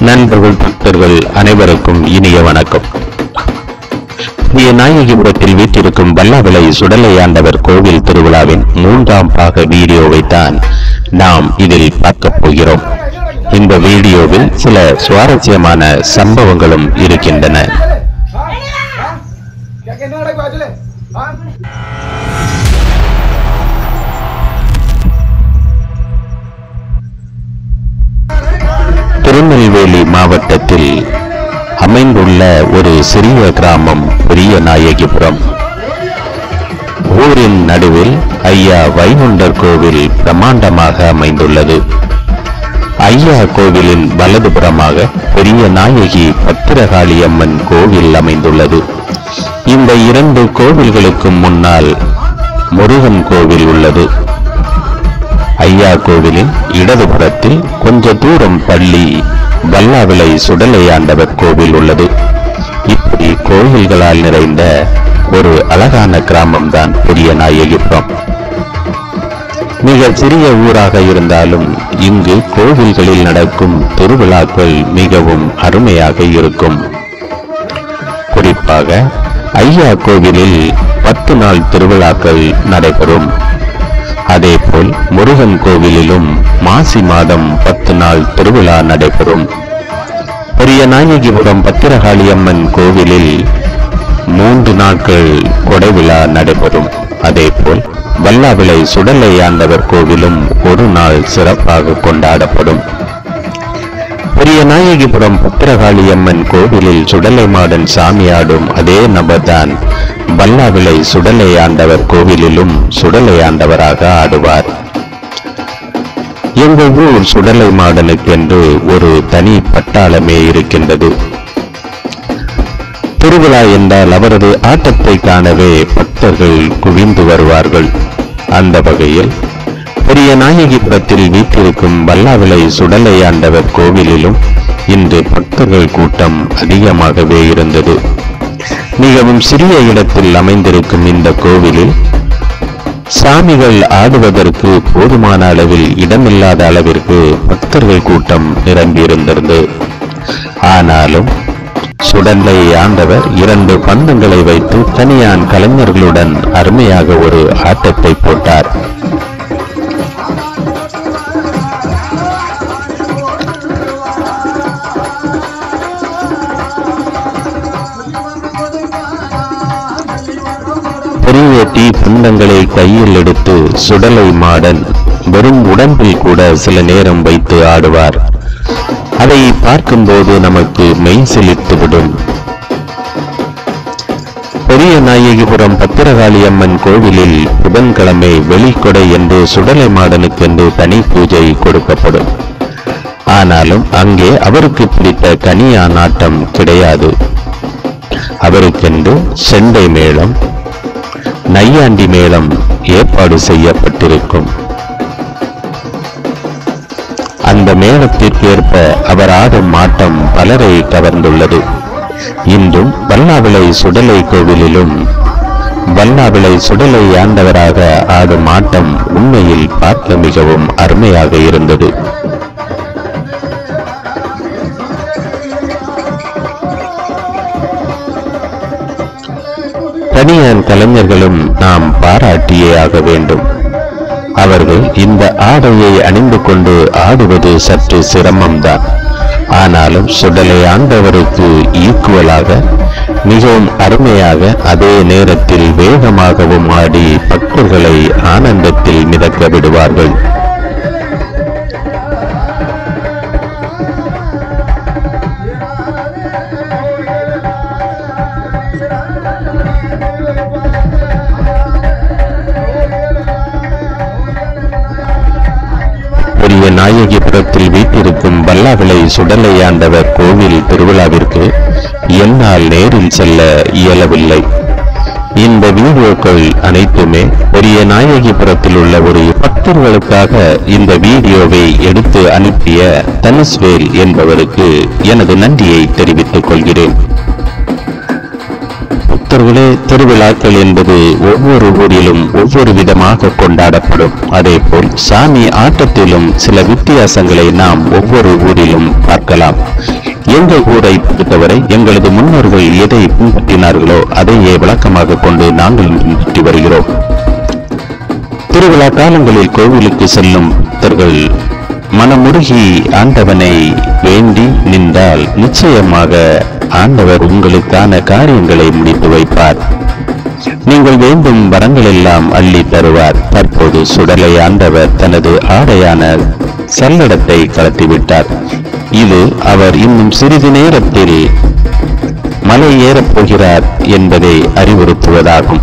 நண்பர்கள் பக்தர்கள் அனைவருக்கும் இனிய வணக்கம் இங்கே நாயகிபுரத்தில் வீற்றிருக்கும் வல்லாவிளை சுடலையாண்டவர் கோவில் திருவிழாவின் மூன்றாம் பாக வீடியோவை தான் நாம் இதில் பார்க்கப் போகிறோம் இந்த வீடியோவில் சில சுவாரஸ்யமான சம்பவங்களும் இருக்கின்றன क्या कहने वाला है बाजू ले हाँ திருநெல்வேலி மாவட்டத்தில் அமைந்துள்ள ஒரு சிறிய கிராமம் பெரிய நாயகிபுரம் ஊரின் நடுவில் ஐயா வைகுண்டர் கோவில் பிரமாண்டமாக அமைந்துள்ளது ஐயா கோவிலின் வலதுபுறமாக பெரிய நாயகி பத்திரகாளியம்மன் கோவில் அமைந்துள்ளது இந்த இரண்டு கோவில்களுக்கும் முன்னால் முருகன் கோவில் உள்ளது ஐயா கோவிலின் இடதுபுறத்தில் கொஞ்ச தூரம் தள்ளி வல்லாவிளை சுடலையாண்டவர் கோவில் உள்ளது இப்படி கோவில்களால் நிறைந்த ஒரு அழகான கிராமம்தான் பெரிய நாயகிபுரம் மிக சிறிய ஊராக இருந்தாலும் இங்கு கோவில்களில் நடக்கும் திருவிழாக்கள் மிகவும் அருமையாக இருக்கும் குறிப்பாக ஐயா கோவிலில் பத்து நாள் திருவிழாக்கள் நடைபெறும் அதேபோல் முருகன் கோவிலிலும் மாசி மாதம் பத்து நாள் திருவிழா நடைபெறும் பெரிய நாயகிபுரம் பத்திரகாளியம்மன் கோவிலில் மூன்று நாட்கள் கொடைவிழா நடைபெறும் அதேபோல் வல்லாவிளை சுடலை ஆண்டவர் கோவிலும் ஒரு நாள் சிறப்பாக கொண்டாடப்படும் பெரிய நாயகிபுரம் பத்திரகாளியம்மன் கோவிலில் சுடலை மாடன் சாமியாடும் அதே நபர்தான் வல்லாவிளை சுடலை ஆண்டவர் கோவிலிலும் சுடலை ஆண்டவராக ஆடுவார் எங்கள் ஊர் சுடலை மாடனுக்கென்று ஒரு தனி பட்டாளமே இருக்கின்றது திருவிழா என்றால் அவரது ஆட்டத்தை காணவே பக்தர்கள் குவிந்து வருவார்கள் அந்த வகையில் பெரிய நாயகிபுரத்தில் வீற்றிருக்கும் வல்லாவிளை சுடலை ஆண்டவர் கோவிலிலும் இன்று பக்தர்கள் கூட்டம் அதிகமாகவே இருந்தது மிகவும் சிறிய இடத்தில் அமைந்திருக்கும் இந்த கோவிலில் சாமிகள் ஆடுவதற்கு போதுமான அளவில் இடமில்லாத அளவிற்கு பக்தர்கள் கூட்டம் நிரம்பியிருந்தது ஆனாலும் சுடலை ஆண்டவர் இரண்டு பந்தங்களை வைத்து தனியான் கலைஞர்களுடன் அருமையாக ஒரு ஆட்டத்தை போட்டார் பெரிய தீ பந்தங்களை கையில் எடுத்து சுடலை மாடன் வெறும் உடம்பில் கூட சில நேரம் வைத்து ஆடுவார் அதை பார்க்கும்போது நமக்கு மெய் சிலிர்த்துவிடும் பெரிய நாயகிபுரம் பத்திரகாளி அம்மன் கோவிலில் புதன்கிழமை வெளிக்கொடை என்று சுடலை மாடனுக்கென்று தனி பூஜை கொடுக்கப்படும் ஆனாலும் அங்கே அவருக்கு பிடித்த கனியா நாட்டம் கிடையாது அவருக்கென்று செண்டை மேளம் நையாண்டி மேளம் ஏற்பாடு செய்யப்பட்டிருக்கும் அந்த மேளத்திற்கேற்ப அவர் ஆடும் ஆட்டம் பலரை கவர்ந்துள்ளது இன்றும் வல்லாவிளை சுடலை கோவிலிலும் வல்லாவிளை சுடலை ஆண்டவராக ஆடும் ஆட்டம் உண்மையில் பார்க்க மிகவும் அருமையாக இருந்தது தனியான் கலைஞர்களும் நாம் பாராட்டியே ஆக வேண்டும் அவர்கள் இந்த ஆடையை அணிந்து கொண்டு ஆடுவது சற்று சிரமம்தான் ஆனாலும் சுடலை ஆண்டவருக்கு ஈக்குவலாக மிகவும் அருமையாக அதே நேரத்தில் வேகமாகவும் ஆடி பக்தர்களை ஆனந்தத்தில் மிதக்க விடுவார்கள் பெரிய நாயகிபுரத்தில் வீட்டிருக்கும் வல்லாவிளை சுடலையாண்டவர் கோவில் திருவிழாவிற்கு என்னால் நேரில் செல்ல இயலவில்லை இந்த வீடியோக்கள் அனைத்துமே பெரிய நாயகிபுரத்தில் உள்ள ஒரு பக்தர்களுக்காக இந்த வீடியோவை எடுத்து அனுப்பிய தனுஷ்வேல் என்பவருக்கு எனது நன்றியை தெரிவித்துக் கொள்கிறேன் பக்தர்களே திருவிழாக்கள் என்பது ஒவ்வொரு ஊரிலும் ஒவ்வொரு விதமாக கொண்டாடப்படும் அதேபோல் சாமி ஆட்டத்திலும் சில வித்தியாசங்களை நாம் ஒவ்வொரு ஊரிலும் பார்க்கலாம் எங்கள் ஊரை பொறுத்தவரை எங்களது முன்னோர்கள் எதை பின்பற்றினார்களோ அதையே விளக்கமாக கொண்டு நாங்கள் பின்பற்றி வருகிறோம் திருவிழா காலங்களில் கோவிலுக்கு செல்லும் பக்தர்கள் மனமுருகி ஆண்டவனை வேண்டி நின்றால் நிச்சயமாக ஆண்டவர் உங்களுக்கான காரியங்களை முடித்து வைப்பார் நீங்கள் வேண்டும் வரங்கள் எல்லாம் அள்ளி தருவார் தற்போது சுடலை ஆண்டவர் தனது ஆடையான சல்லடத்தை கலத்திவிட்டார் இது அவர் இன்னும் சிறிது நேரத்தில் மலை ஏறப் போகிறார் என்பதை அறிவுறுத்துவதாகும்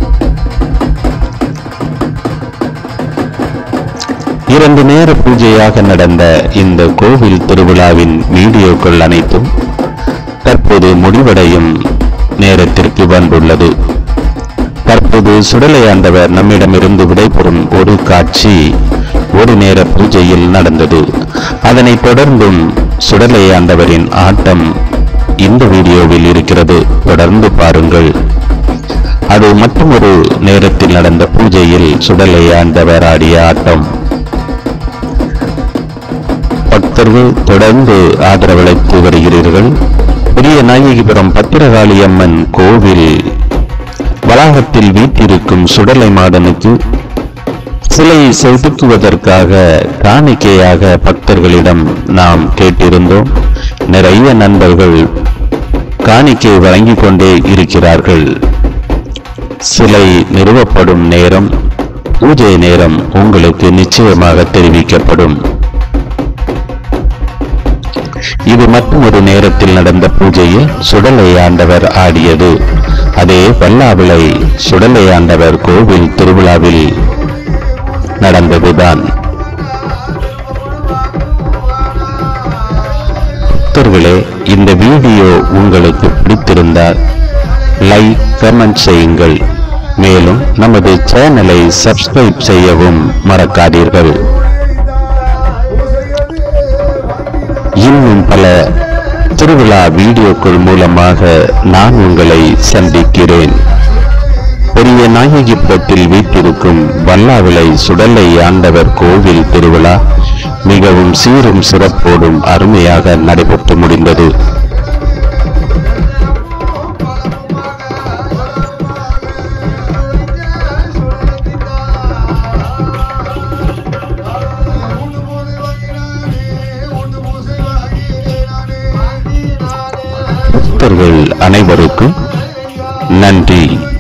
இரண்டு நேர பூஜையாக நடந்த இந்த கோவில் திருவிழாவின் வீடியோக்கள் அனைத்தும் தற்போது முடிவடையும் நேரத்திற்கு வந்துள்ளது தற்போது சுடலை ஆண்டவர் நம்மிடமிருந்து விடைபெறும் ஒரு காட்சி ஒரு நேர பூஜையில் நடந்தது அதனைத் தொடர்ந்தும் சுடலை ஆண்டவரின் ஆட்டம் இந்த வீடியோவில் இருக்கிறது தொடர்ந்து பாருங்கள் அது மற்றொரு நேரத்தில் நடந்த பூஜையில் சுடலை ஆண்டவர் ஆடிய ஆட்டம் பக்தர்கள் தொடர்ந்து ஆதரவளித்து வருகிறீர்கள் பெரிய நாயகிபுரம் பத்திரகாளி அம்மன் கோவில் வளாகத்தில் வீட்டிருக்கும் சுடலை மாடனுக்கு சிலை செதுக்குவதற்காக காணிக்கையாக பக்தர்களிடம் நாம் கேட்டிருந்தோம் நிறைய நண்பர்கள் காணிக்கை வழங்கிக் கொண்டே இருக்கிறார்கள் சிலை நிறுவப்படும் நேரம் பூஜை நேரம் உங்களுக்கு நிச்சயமாக தெரிவிக்கப்படும் இது மற்றொரு நேரத்தில் நடந்த பூஜையில் சுடலை ஆண்டவர் ஆடியது அதே வல்லாவிளை சுடலை ஆண்டவர் கோவில் திருவிழாவில் நடந்ததுதான் பக்தர்களே இந்த வீடியோ உங்களுக்கு பிடித்திருந்தால் லைக் கமெண்ட் செய்யுங்கள் மேலும் நமது சேனலை சப்ஸ்கிரைப் செய்யவும் மறக்காதீர்கள் இன்னும் பல திருவிழா வீடியோக்கள் மூலமாக நான் உங்களை சந்திக்கிறேன் பெரிய நாயகிபுரத்தில் வீட்டிருக்கும் வல்லாவிளை சுடலை ஆண்டவர் கோவில் திருவிழா மிகவும் சீரும் சிறப்போடும் அருமையாக நடைபெற்று முடிந்தது பக்தர்கள் அனைவருக்கும் நன்றி